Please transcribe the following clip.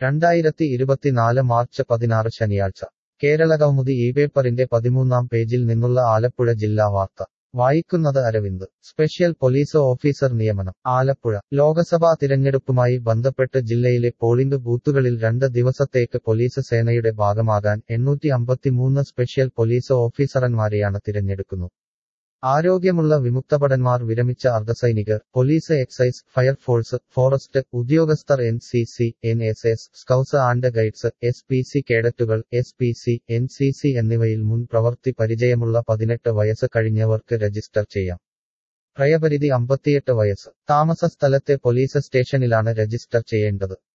രണ്ടായിരത്തി ഇരുപത്തിനാല് മാർച്ച് പതിനാറ് ശനിയാഴ്ച കേരളകൗമുദി ഈ പേപ്പറിന്റെ പതിമൂന്നാം പേജിൽ നിന്നുള്ള ആലപ്പുഴ ജില്ലാ വാർത്ത വായിക്കുന്നത് അരവിന്ദ് സ്പെഷ്യൽ പോലീസ് ഓഫീസർ നിയമനം ആലപ്പുഴ ലോക്സഭാ തിരഞ്ഞെടുപ്പുമായി ബന്ധപ്പെട്ട് ജില്ലയിലെ പോളിംഗ് ബൂത്തുകളിൽ രണ്ട് ദിവസത്തേക്ക് പോലീസ് സേനയുടെ ഭാഗമാകാൻ എണ്ണൂറ്റി അമ്പത്തിമൂന്ന് സ്പെഷ്യൽ പോലീസ് ഓഫീസർമാരെയാണ് തിരഞ്ഞെടുക്കുന്നത് ആരോഗ്യമുള്ള വിമുക്തഭടന്മാർ വിരമിച്ച അർദ്ധസൈനികർ പോലീസ് എക്സൈസ് ഫയർഫോഴ്സ് ഫോറസ്റ്റ് ഉദ്യോഗസ്ഥർ N C C N S S scouts and guides S P C കേഡറ്റുകൾ S P C N C C എന്നിവയിൽ മുൻ പ്രവർത്തി പരിചയമുള്ള പതിനെട്ട് വയസ്സ് കഴിഞ്ഞവർക്ക് രജിസ്റ്റർ ചെയ്യാം പ്രായപരിധി അമ്പത്തിയെട്ട് വയസ്സ് താമസ സ്ഥലത്തെ പോലീസ് സ്റ്റേഷനിലാണ് രജിസ്റ്റർ ചെയ്യേണ്ടത്